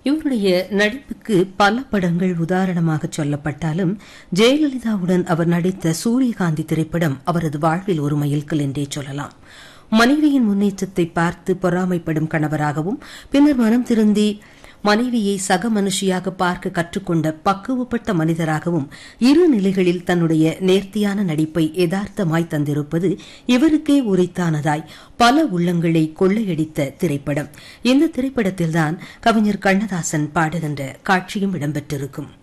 இவருடைய நடிப்புக்கு பல படங்கள் உதாரணமாக சொல்லப்பட்டாலும் ஜெயலலிதாவுடன் அவர் நடித்த சூரியகாந்தி திரைப்படம் அவரது வாழ்வில் ஒரு மைல்கல் என்றே சொல்லலாம் மனைவியின் முன்னேற்றத்தை பார்த்து பொறாமைப்படும் கணவராகவும் பின்னர் மனம் திருந்தி மனைவியை சக மனுஷியாக பார்க்க கற்றுக்கொண்ட பக்குவப்பட்ட மனிதராகவும் இரு நிலைகளில் தன்னுடைய நேர்த்தியான நடிப்பை யதார்த்தமாய் தந்திருப்பது இவருக்கே உரித்தானதாய் பல உள்ளங்களை கொள்ளையடித்த திரைப்படம் இந்த திரைப்படத்தில்தான் கவிஞர் கண்ணதாசன் பாடுகின்ற காட்சியும் இடம்பெற்றிருக்கும்